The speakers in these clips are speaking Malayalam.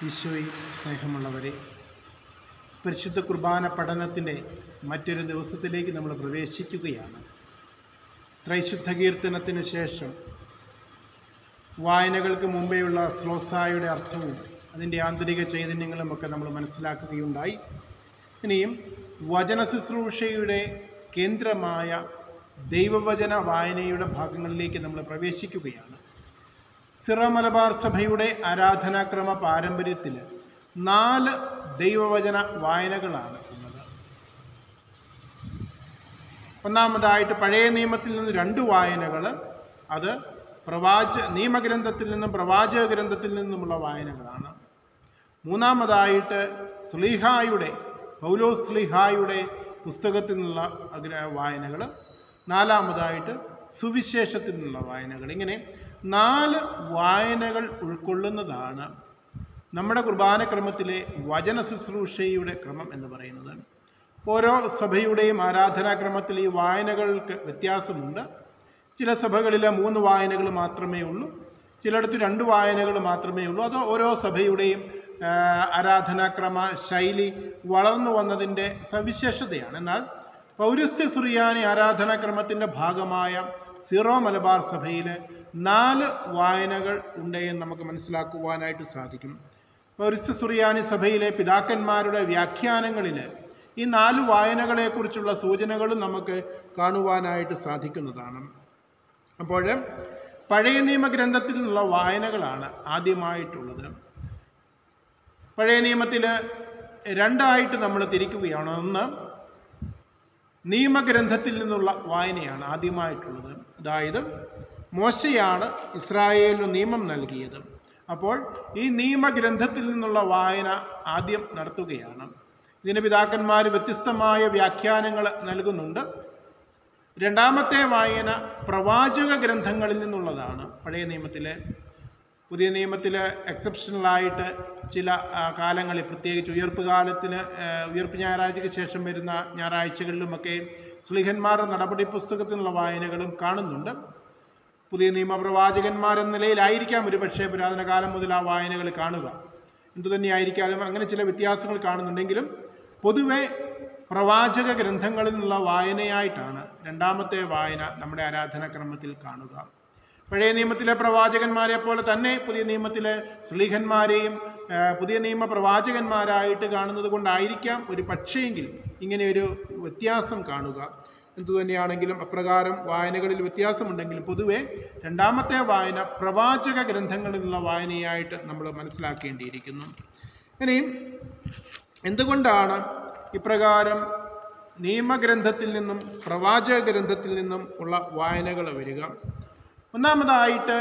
ഈശോയിൽ സ്നേഹമുള്ളവരെ പരിശുദ്ധ കുർബാന പഠനത്തിൻ്റെ മറ്റൊരു ദിവസത്തിലേക്ക് നമ്മൾ പ്രവേശിക്കുകയാണ് ത്രൈശുദ്ധ കീർത്തനത്തിന് ശേഷം വായനകൾക്ക് മുമ്പേയുള്ള സ്ലോസായുടെ അർത്ഥവും അതിൻ്റെ ആന്തരിക ചൈതന്യങ്ങളുമൊക്കെ നമ്മൾ മനസ്സിലാക്കുകയുണ്ടായി ഇനിയും വചന ശുശ്രൂഷയുടെ കേന്ദ്രമായ ദൈവവചന വായനയുടെ ഭാഗങ്ങളിലേക്ക് നമ്മൾ പ്രവേശിക്കുകയാണ് സിറ മലബാർ സഭയുടെ ആരാധനാക്രമ പാരമ്പര്യത്തിൽ നാല് ദൈവവചന വായനകളാണ് ഉള്ളത് ഒന്നാമതായിട്ട് പഴയ നിയമത്തിൽ നിന്ന് രണ്ട് വായനകൾ അത് പ്രവാച നിയമഗ്രന്ഥത്തിൽ നിന്നും പ്രവാചക ഗ്രന്ഥത്തിൽ നിന്നുമുള്ള വായനകളാണ് മൂന്നാമതായിട്ട് സ്ലീഹായുടെ പൗലോ സ്ലീഹായുടെ പുസ്തകത്തിൽ നിന്നുള്ള അഗ്ര- വായനകൾ നാലാമതായിട്ട് സുവിശേഷത്തിൽ നിന്നുള്ള വായനകൾ ഇങ്ങനെ നാല് വായനകൾ ഉൾക്കൊള്ളുന്നതാണ് നമ്മുടെ കുർബാനക്രമത്തിലെ വചന ശുശ്രൂഷയുടെ ക്രമം എന്ന് പറയുന്നത് ഓരോ സഭയുടെയും ആരാധനാക്രമത്തിൽ ഈ വായനകൾക്ക് വ്യത്യാസമുണ്ട് ചില സഭകളിൽ മൂന്ന് വായനകൾ മാത്രമേ ഉള്ളൂ ചിലയിടത്ത് രണ്ട് വായനകൾ മാത്രമേ ഉള്ളൂ അത് ഓരോ സഭയുടെയും ആ, ആരാധനാക്രമ ശൈലി വളർന്നു വന്നതിൻ്റെ സവിശേഷതയാണ് എന്നാൽ പൗരസ്ത്യ സുറിയാനി ആരാധനാക്രമത്തിൻ്റെ ഭാഗമായ സീറോ മലബാർ സഭയിൽ നാല് വായനകൾ ഉണ്ട് എന്ന് നമുക്ക് മനസ്സിലാക്കുവാനായിട്ട് സാധിക്കും പൗരസ്ത്യ സുറിയാനി സഭയിലെ പിതാക്കന്മാരുടെ വ്യാഖ്യാനങ്ങളിൽ ഈ നാല് വായനകളെക്കുറിച്ചുള്ള സൂചനകളും നമുക്ക് കാണുവാനായിട്ട് സാധിക്കുന്നതാണ് അപ്പോൾ പഴയ നിയമഗ്രന്ഥത്തിൽ നിന്നുള്ള വായനകളാണ് ആദ്യമായിട്ടുള്ളത് പഴയ നിയമത്തിൽ രണ്ടായിട്ട് നമ്മൾ തിരിക്കുകയാണ് ഒന്ന് നിയമഗ്രന്ഥത്തിൽ നിന്നുള്ള വായനയാണ് ആദ്യമായിട്ടുള്ളത് അതായത് മോശയാണ് ഇസ്രായേലിന് നിയമം നൽകിയത് അപ്പോൾ ഈ നിയമഗ്രന്ഥത്തിൽ നിന്നുള്ള വായന ആദ്യം നടത്തുകയാണ് ഇതിന് പിതാക്കന്മാർ വ്യത്യസ്തമായ വ്യാഖ്യാനങ്ങൾ നൽകുന്നുണ്ട് രണ്ടാമത്തെ വായന പ്രവാചക ഗ്രന്ഥങ്ങളിൽ നിന്നുള്ളതാണ് പഴയ നിയമത്തിലെ പുതിയ നിയമത്തിൽ എക്സെപ്ഷണലായിട്ട് ചില ആ, കാലങ്ങളിൽ പ്രത്യേകിച്ച് ഉയർപ്പ് കാലത്തിന് ആ, ഉയർപ്പ് ഞായറാഴ്ചയ്ക്ക് ശേഷം വരുന്ന ഞായറാഴ്ചകളിലുമൊക്കെ സ്ലിഹന്മാരുടെ നടപടി പുസ്തകത്തിനുള്ള വായനകളും കാണുന്നുണ്ട് പുതിയ നിയമപ്രവാചകന്മാരെന്ന നിലയിലായിരിക്കാം ഒരു പക്ഷേ പുരാതന കാലം മുതൽ ആ വായനകൾ കാണുക എന്തുതന്നെയായിരിക്കാലും അങ്ങനെ ചില വ്യത്യാസങ്ങൾ കാണുന്നുണ്ടെങ്കിലും പൊതുവെ പ്രവാചക ഗ്രന്ഥങ്ങളിൽ നിന്നുള്ള വായനയായിട്ടാണ് രണ്ടാമത്തെ വായന നമ്മുടെ ആരാധനാക്രമത്തിൽ കാണുക പഴയ നിയമത്തിലെ പ്രവാചകന്മാരെ പോലെ തന്നെ പുതിയ നിയമത്തിലെ സ്ലീഹന്മാരെയും ആ, പുതിയ നിയമ പ്രവാചകന്മാരായിട്ട് കാണുന്നത് കൊണ്ടായിരിക്കാം ഒരു പക്ഷേങ്കിൽ ഇങ്ങനെയൊരു വ്യത്യാസം കാണുക എന്തുതന്നെയാണെങ്കിലും അപ്രകാരം വായനകളിൽ വ്യത്യാസമുണ്ടെങ്കിലും പൊതുവെ രണ്ടാമത്തെ വായന പ്രവാചക ഗ്രന്ഥങ്ങളിൽ നിന്നുള്ള വായനയായിട്ട് നമ്മൾ മനസ്സിലാക്കേണ്ടിയിരിക്കുന്നു ഇനിയും എന്തുകൊണ്ടാണ് ഇപ്രകാരം നിയമഗ്രന്ഥത്തിൽ നിന്നും പ്രവാചക ഗ്രന്ഥത്തിൽ നിന്നും ഉള്ള വായനകൾ വരിക ഒന്നാമതായിട്ട്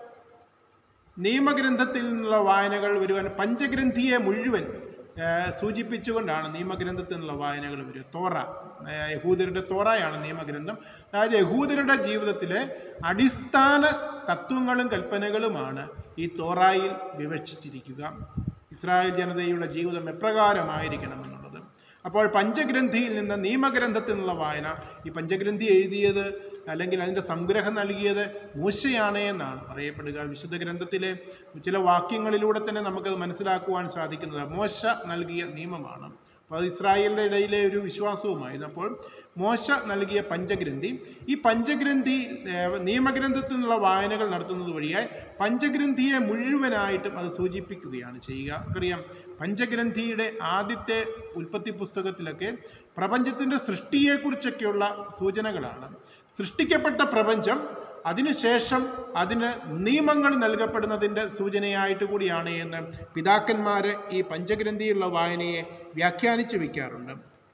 നിയമഗ്രന്ഥത്തിൽ നിന്നുള്ള വായനകൾ വരുവാൻ പഞ്ചഗ്രന്ഥിയെ മുഴുവൻ ആ, സൂചിപ്പിച്ചുകൊണ്ടാണ് നിയമഗ്രന്ഥത്തിൽ നിന്നുള്ള വായനകൾ വരിക തോറ ആ, യഹൂദരുടെ തോറയാണ് നിയമഗ്രന്ഥം അതായത് യഹൂദരുടെ ജീവിതത്തിലെ അടിസ്ഥാന തത്വങ്ങളും കൽപ്പനകളുമാണ് ഈ തോറായിൽ വിവക്ഷിച്ചിരിക്കുക ഇസ്രായേൽ ജനതയുടെ ജീവിതം എപ്രകാരമായിരിക്കണമെന്നുള്ളത് അപ്പോൾ പഞ്ചഗ്രന്ഥിയിൽ നിന്ന് നിയമഗ്രന്ഥത്തിൽ നിന്നുള്ള വായന ഈ പഞ്ചഗ്രന്ഥി എഴുതിയത് അല്ലെങ്കിൽ അതിൻ്റെ സംഗ്രഹം നൽകിയത് മൂശയാണ് എന്നാണ് പറയപ്പെടുക വിശുദ്ധ ഗ്രന്ഥത്തിലെ ചില വാക്യങ്ങളിലൂടെ തന്നെ നമുക്കത് മനസ്സിലാക്കുവാൻ സാധിക്കുന്നത് മോശ നൽകിയ നിയമമാണ് അപ്പോൾ അത് ഇസ്രായേലിൻ്റെ ഇടയിലെ ഒരു വിശ്വാസവുമായിരുന്നു അപ്പോൾ മോശ നൽകിയ പഞ്ചഗ്രന്ഥി ഈ പഞ്ചഗ്രന്ഥി ഏഹ്, നിയമഗ്രന്ഥത്തിൽ നിന്നുള്ള വായനകൾ നടത്തുന്നത് വഴിയായി പഞ്ചഗ്രന്ഥിയെ മുഴുവനായിട്ടും അത് സൂചിപ്പിക്കുകയാണ് ചെയ്യുക നമുക്കറിയാം പഞ്ചഗ്രന്ഥിയുടെ ആദ്യത്തെ ഉൽപ്പത്തി പുസ്തകത്തിലൊക്കെ പ്രപഞ്ചത്തിൻ്റെ സൃഷ്ടിയെക്കുറിച്ചൊക്കെയുള്ള സൂചനകളാണ് സൃഷ്ടിക്കപ്പെട്ട പ്രപഞ്ചം അതിനുശേഷം അതിന് നിയമങ്ങൾ നൽകപ്പെടുന്നതിൻ്റെ സൂചനയായിട്ട് കൂടിയാണ് എന്ന് പിതാക്കന്മാർ ഈ പഞ്ചഗ്രന്ഥിയുള്ള വായനയെ വ്യാഖ്യാനിച്ചു വയ്ക്കാറുണ്ട്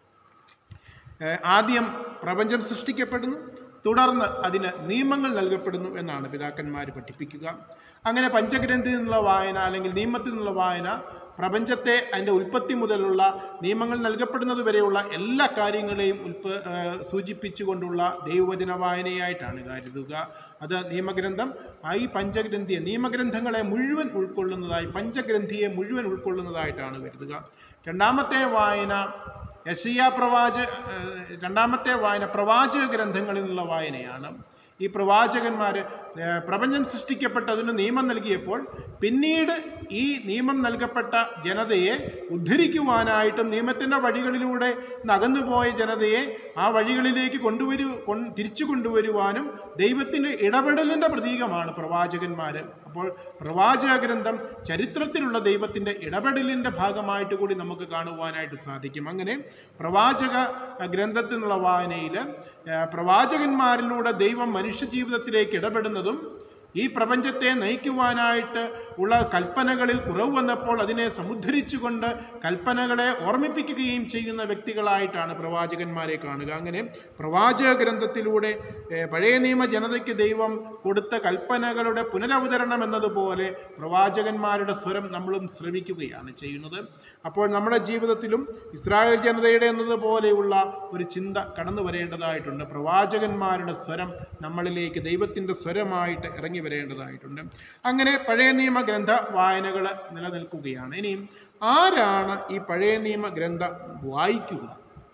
ഏഹ് ആദ്യം പ്രപഞ്ചം സൃഷ്ടിക്കപ്പെടുന്നു തുടർന്ന് അതിന് നിയമങ്ങൾ നൽകപ്പെടുന്നു എന്നാണ് പിതാക്കന്മാർ പഠിപ്പിക്കുക അങ്ങനെ പഞ്ചഗ്രന്ഥിൽ നിന്നുള്ള വായന അല്ലെങ്കിൽ നിയമത്തിൽ നിന്നുള്ള വായന പ്രപഞ്ചത്തെ അതിൻ്റെ ഉൽപ്പത്തി മുതലുള്ള നിയമങ്ങൾ നൽകപ്പെടുന്നത് വരെയുള്ള എല്ലാ കാര്യങ്ങളെയും ഉൽപ്പ ഏഹ് സൂചിപ്പിച്ചുകൊണ്ടുള്ള ദൈവവചന വായനയായിട്ടാണ് കരുതുക അത് നിയമഗ്രന്ഥം ആ ഈ പഞ്ചഗ്രന്ഥിയെ നിയമഗ്രന്ഥങ്ങളെ മുഴുവൻ ഉൾക്കൊള്ളുന്നതായി പഞ്ചഗ്രന്ഥിയെ മുഴുവൻ ഉൾക്കൊള്ളുന്നതായിട്ടാണ് കരുതുക രണ്ടാമത്തെ വായന യശയ്യ പ്രവാച ഏഹ് രണ്ടാമത്തെ വായന പ്രവാചക ഗ്രന്ഥങ്ങളിൽ നിന്നുള്ള വായനയാണ് ഈ പ്രവാചകന്മാർ ഏഹ്, പ്രപഞ്ചം സൃഷ്ടിക്കപ്പെട്ടതിന് നിയമം നൽകിയപ്പോൾ പിന്നീട് ഈ നിയമം നൽകപ്പെട്ട ജനതയെ ഉദ്ധരിക്കുവാനായിട്ടും നിയമത്തിൻ്റെ വഴികളിലൂടെ നകന്നുപോയ ജനതയെ ആ വഴികളിലേക്ക് കൊണ്ടുവരു കൊൺ തിരിച്ചു കൊണ്ടുവരുവാനും ദൈവത്തിൻ്റെ ഇടപെടലിൻ്റെ പ്രതീകമാണ് പ്രവാചകന്മാർ അപ്പോൾ പ്രവാചക ഗ്രന്ഥം ചരിത്രത്തിലുള്ള ദൈവത്തിൻ്റെ ഇടപെടലിൻ്റെ ഭാഗമായിട്ട് കൂടി നമുക്ക് കാണുവാനായിട്ട് സാധിക്കും അങ്ങനെ പ്രവാചക അഹ്, ഗ്രന്ഥത്തിൽ നിന്നുള്ള വായനയിൽ ഏഹ്, പ്രവാചകന്മാരിലൂടെ ദൈവം മനുഷ്യ ജീവിതത്തിലേക്ക് ഇടപെടുന്നതും ഈ പ്രപഞ്ചത്തെ നയിക്കുവാനായിട്ട് ഉള്ള കൽപ്പനകളിൽ കുറവ് വന്നപ്പോൾ അതിനെ സമുദ്ധരിച്ചുകൊണ്ട് കൽപ്പനകളെ ഓർമ്മിപ്പിക്കുകയും ചെയ്യുന്ന വ്യക്തികളായിട്ടാണ് പ്രവാചകന്മാരെ കാണുക അങ്ങനെ പ്രവാചക ഗ്രന്ഥത്തിലൂടെ ഏഹ്, പഴയ നിയമ ജനതയ്ക്ക് ദൈവം കൊടുത്ത കൽപ്പനകളുടെ പുനരവതരണം എന്നതുപോലെ പ്രവാചകന്മാരുടെ സ്വരം നമ്മളും ശ്രവിക്കുകയാണ് ചെയ്യുന്നത് അപ്പോൾ നമ്മുടെ ജീവിതത്തിലും ഇസ്രായേൽ ജനതയുടെ എന്നതുപോലെയുള്ള ഒരു ചിന്ത കടന്നു വരേണ്ടതായിട്ടുണ്ട് പ്രവാചകന്മാരുടെ സ്വരം നമ്മളിലേക്ക് ദൈവത്തിൻ്റെ സ്വരമായിട്ട് ഇറങ്ങി വരേണ്ടതായിട്ടുണ്ട് അങ്ങനെ പഴയ നിയമ ഗ്രന്ഥ വായനകൾ നിലനിൽക്കുകയാണ് ഇനിയും ആരാണ് ഈ പഴയ നിയമ ഗ്രന്ഥം വായിക്കുക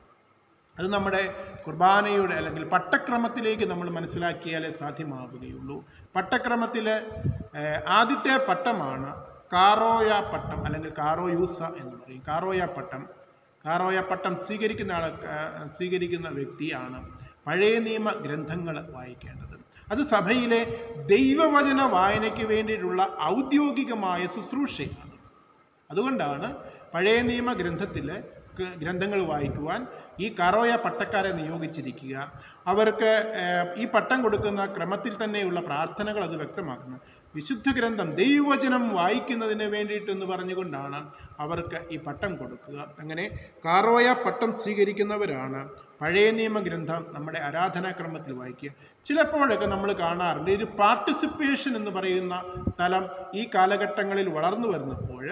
അത് നമ്മുടെ കുർബാനയുടെ അല്ലെങ്കിൽ പട്ടക്രമത്തിലേക്ക് നമ്മൾ മനസ്സിലാക്കിയാലേ സാധ്യമാവുകയുള്ളൂ പട്ടക്രമത്തിൽ ആദ്യത്തെ പട്ടമാണ് കാറോയ പട്ടം അല്ലെങ്കിൽ കാറോയൂസ എന്ന് പറയും കാറോയ പട്ടം കാറോയ പട്ടം സ്വീകരിക്കുന്ന ആൾ സ്വീകരിക്കുന്ന വ്യക്തിയാണ് പഴയ നിയമ ഗ്രന്ഥങ്ങൾ വായിക്കേണ്ടത് അത് സഭയിലെ ദൈവവചന വായനയ്ക്ക് വേണ്ടിയിട്ടുള്ള ഔദ്യോഗികമായ ശുശ്രൂഷയാണ് അതുകൊണ്ടാണ് പഴയ നിയമ ഗ്രന്ഥത്തിൽ ഗ്രന്ഥങ്ങൾ വായിക്കുവാൻ ഈ കറോയ പട്ടക്കാരെ നിയോഗിച്ചിരിക്കുക അവർക്ക് ഏഹ്, ഈ പട്ടം കൊടുക്കുന്ന ക്രമത്തിൽ തന്നെയുള്ള പ്രാർത്ഥനകൾ അത് വ്യക്തമാക്കുന്നു വിശുദ്ധ ഗ്രന്ഥം ദൈവവചനം വായിക്കുന്നതിന് വേണ്ടിയിട്ടെന്ന് പറഞ്ഞുകൊണ്ടാണ് അവർക്ക് ഈ പട്ടം കൊടുക്കുക അങ്ങനെ കാറോയ പട്ടം സ്വീകരിക്കുന്നവരാണ് പഴയ നിയമ ഗ്രന്ഥം നമ്മുടെ ആരാധനാക്രമത്തിൽ വായിക്കുക ചിലപ്പോഴൊക്കെ നമ്മൾ കാണാറുണ്ട് ഒരു പാർട്ടിസിപ്പേഷൻ എന്ന് പറയുന്ന തലം ഈ കാലഘട്ടങ്ങളിൽ വളർന്നു വരുന്നപ്പോൾ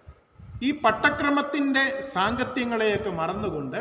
ഈ പട്ടക്രമത്തിൻ്റെ സാങ്കത്യങ്ങളെയൊക്കെ മറന്നുകൊണ്ട്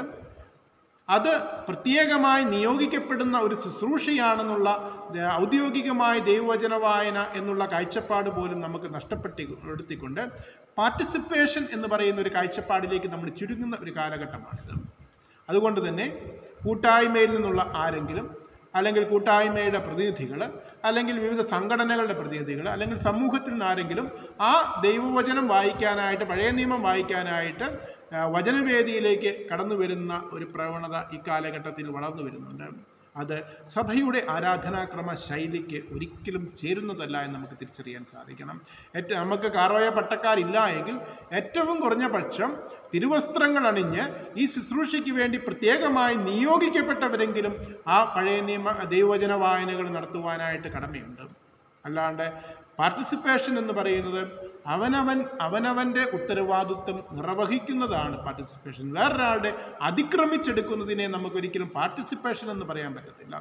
അത് പ്രത്യേകമായി നിയോഗിക്കപ്പെടുന്ന ഒരു ശുശ്രൂഷയാണെന്നുള്ള ഏഹ്, ഔദ്യോഗികമായ ദൈവവചന വായന എന്നുള്ള കാഴ്ചപ്പാട് പോലും നമുക്ക് നഷ്ടപ്പെട്ടി എടുത്തിക്കൊണ്ട് പാർട്ടിസിപ്പേഷൻ എന്ന് പറയുന്ന ഒരു കാഴ്ചപ്പാടിലേക്ക് നമ്മൾ ചുരുങ്ങുന്ന ഒരു കാലഘട്ടമാണിത് അതുകൊണ്ട് തന്നെ കൂട്ടായ്മയിൽ നിന്നുള്ള ആരെങ്കിലും അല്ലെങ്കിൽ കൂട്ടായ്മയുടെ പ്രതിനിധികൾ അല്ലെങ്കിൽ വിവിധ സംഘടനകളുടെ പ്രതിനിധികൾ അല്ലെങ്കിൽ സമൂഹത്തിൽ നിന്ന് ആരെങ്കിലും ആ ദൈവവചനം വായിക്കാനായിട്ട് പഴയ നിയമം വായിക്കാനായിട്ട് ആ, വചനവേദിയിലേക്ക് കടന്നു വരുന്ന ഒരു പ്രവണത ഈ കാലഘട്ടത്തിൽ വളർന്നു വരുന്നുണ്ട് അത് സഭയുടെ ആരാധനാക്രമ ശൈലിക്ക് ഒരിക്കലും ചേരുന്നതല്ല എന്ന് നമുക്ക് തിരിച്ചറിയാൻ സാധിക്കണം ഏറ്റവും നമുക്ക് കാറോയ പട്ടക്കാരില്ല എങ്കിൽ ഏറ്റവും കുറഞ്ഞ പക്ഷം തിരുവസ്ത്രങ്ങൾ അണിഞ്ഞ് ഈ ശുശ്രൂഷയ്ക്ക് വേണ്ടി പ്രത്യേകമായി നിയോഗിക്കപ്പെട്ടവരെങ്കിലും ആ പഴയ നിയമ ദൈവവചന വായനകൾ നടത്തുവാനായിട്ട് കടമയുണ്ട് അല്ലാണ്ട് പാർട്ടിസിപ്പേഷൻ എന്ന് പറയുന്നത് അവനവൻ അവനവൻ്റെ ഉത്തരവാദിത്വം നിർവഹിക്കുന്നതാണ് പാർട്ടിസിപ്പേഷൻ വേറൊരാളുടെ അതിക്രമിച്ചെടുക്കുന്നതിനെ നമുക്കൊരിക്കലും പാർട്ടിസിപ്പേഷൻ എന്ന് പറയാൻ പറ്റത്തില്ല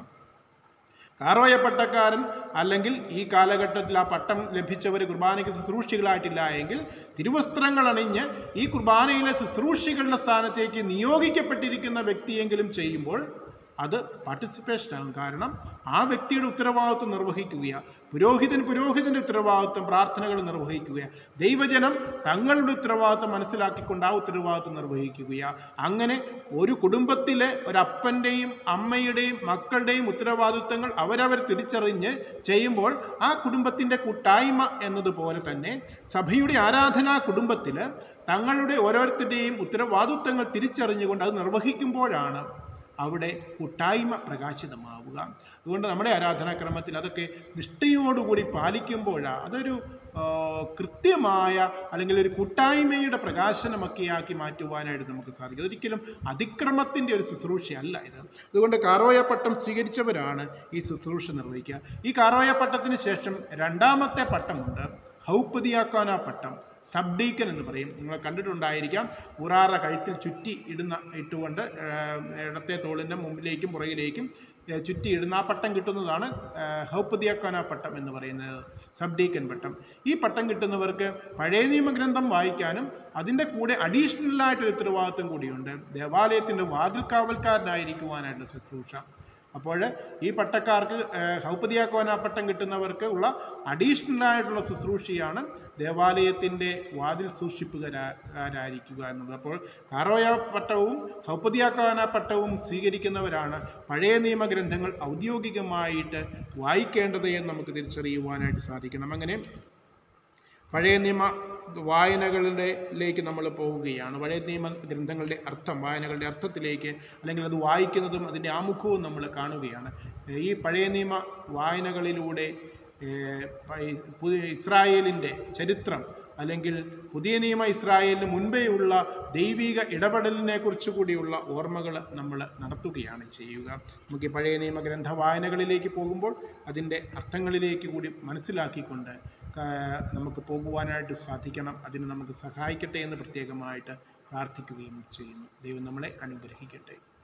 കാറോയ പട്ടക്കാരൻ അല്ലെങ്കിൽ ഈ കാലഘട്ടത്തിൽ ആ പട്ടം ലഭിച്ചവർ കുർബാനയ്ക്ക് ശുശ്രൂഷികളായിട്ടില്ല എങ്കിൽ തിരുവസ്ത്രങ്ങൾ അണിഞ്ഞ് ഈ കുർബാനയിലെ ശുശ്രൂഷികളുടെ സ്ഥാനത്തേക്ക് നിയോഗിക്കപ്പെട്ടിരിക്കുന്ന വ്യക്തിയെങ്കിലും ചെയ്യുമ്പോൾ അത് പാർട്ടിസിപ്പേഷൻ ആകും കാരണം ആ വ്യക്തിയുടെ ഉത്തരവാദിത്വം നിർവഹിക്കുക പുരോഹിതൻ പുരോഹിതൻ്റെ ഉത്തരവാദിത്വം പ്രാർത്ഥനകൾ നിർവഹിക്കുക ദൈവജനം തങ്ങളുടെ ഉത്തരവാദിത്വം മനസ്സിലാക്കിക്കൊണ്ട് ആ ഉത്തരവാദിത്വം നിർവഹിക്കുക അങ്ങനെ ഒരു കുടുംബത്തിലെ ഒരപ്പൻ്റെയും അമ്മയുടെയും മക്കളുടെയും ഉത്തരവാദിത്വങ്ങൾ അവരവർ തിരിച്ചറിഞ്ഞ് ചെയ്യുമ്പോൾ ആ കുടുംബത്തിൻ്റെ കൂട്ടായ്മ എന്നതുപോലെ തന്നെ സഭയുടെ ആരാധനാ കുടുംബത്തിൽ തങ്ങളുടെ ഓരോരുത്തരുടെയും ഉത്തരവാദിത്വങ്ങൾ തിരിച്ചറിഞ്ഞുകൊണ്ട് അത് നിർവഹിക്കുമ്പോഴാണ് അവിടെ കൂട്ടായ്മ പ്രകാശിതമാവുക അതുകൊണ്ട് നമ്മുടെ ആരാധനാക്രമത്തിൽ അതൊക്കെ നിഷ്ഠയോടുകൂടി പാലിക്കുമ്പോഴാണ് അതൊരു ആ, കൃത്യമായ അല്ലെങ്കിൽ ഒരു കൂട്ടായ്മയുടെ പ്രകാശനമൊക്കെയാക്കി മാറ്റുവാനായിട്ട് നമുക്ക് സാധിക്കും ഒരിക്കലും അതിക്രമത്തിൻ്റെ ഒരു ശുശ്രൂഷയല്ല ഇത് അതുകൊണ്ട് കാറോയ പട്ടം സ്വീകരിച്ചവരാണ് ഈ ശുശ്രൂഷ നിർവഹിക്കുക ഈ കാറോയ പട്ടത്തിന് ശേഷം രണ്ടാമത്തെ പട്ടമുണ്ട് ഹൗപ്പതിയാക്കാന പട്ടം സബ് ഡീക്കൻ എന്ന് പറയും നിങ്ങൾ കണ്ടിട്ടുണ്ടായിരിക്കാം ഉറാറ കഴുത്തിൽ ചുറ്റി ഇടുന്ന ഇട്ടുകൊണ്ട് ഏഹ്, ഇടത്തെ തോളിൻ്റെ മുമ്പിലേക്കും പുറകിലേക്കും ഏഹ്, ചുറ്റി ഇടുന്ന ആ പട്ടം കിട്ടുന്നതാണ് ഹൗപ്പതിയാക്കാന പട്ടം എന്ന് പറയുന്നത് സബ് ഡീക്കൻ പട്ടം ഈ പട്ടം കിട്ടുന്നവർക്ക് പഴയ നിയമഗ്രന്ഥം വായിക്കാനും അതിൻ്റെ കൂടെ അഡീഷണലായിട്ടൊരു ഉത്തരവാദിത്വം കൂടിയുണ്ട് ദേവാലയത്തിൻ്റെ വാതിൽ കാവൽക്കാരനായിരിക്കുവാനായിട്ടുള്ള ശുശ്രൂഷ അപ്പോൾ ഈ പട്ടക്കാർക്ക് ഹൗപ്പതിയാക്കോന പട്ടം കിട്ടുന്നവർക്ക് ഉള്ള അഡീഷണൽ ആയിട്ടുള്ള ശുശ്രൂഷയാണ് ദേവാലയത്തിൻ്റെ വാതിൽ സൂക്ഷിപ്പുകാരായിരിക്കുക എന്നുള്ളത് അപ്പോൾ കാറോയ പട്ടവും ഹൗപ്പതിയാക്കോന പട്ടവും സ്വീകരിക്കുന്നവരാണ് പഴയ നിയമഗ്രന്ഥങ്ങൾ ഔദ്യോഗികമായിട്ട് വായിക്കേണ്ടത് എന്ന് നമുക്ക് തിരിച്ചറിയുവാനായിട്ട് സാധിക്കണം അങ്ങനെ പഴയ നിയമ വായനകളിലേക്ക് നമ്മൾ പോവുകയാണ് പഴയ നിയമ ഗ്രന്ഥങ്ങളുടെ അർത്ഥം വായനകളുടെ അർത്ഥത്തിലേക്ക് അല്ലെങ്കിൽ അത് വായിക്കുന്നതും അതിൻ്റെ ആമുഖവും നമ്മൾ കാണുകയാണ് ഈ പഴയ നിയമ വായനകളിലൂടെ ഏഹ്, പ- പുതിയ ഇസ്രായേലിൻ്റെ ചരിത്രം അല്ലെങ്കിൽ പുതിയ നിയമ ഇസ്രായേലിന് മുൻപേ ഉള്ള ദൈവിക ഇടപെടലിനെ കുറിച്ച് കൂടിയുള്ള ഓർമ്മകൾ നമ്മൾ നടത്തുകയാണ് ചെയ്യുക നമുക്ക് ഈ പഴയ നിയമ ഗ്രന്ഥ വായനകളിലേക്ക് പോകുമ്പോൾ അതിൻ്റെ അർത്ഥങ്ങളിലേക്ക് കൂടി മനസ്സിലാക്കിക്കൊണ്ട് ആ, നമുക്ക് പോകുവാനായിട്ട് സാധിക്കണം അതിന് നമുക്ക് സഹായിക്കട്ടെ എന്ന് പ്രത്യേകമായിട്ട് പ്രാർത്ഥിക്കുകയും ചെയ്യുന്നു ദൈവം നമ്മളെ അനുഗ്രഹിക്കട്ടെ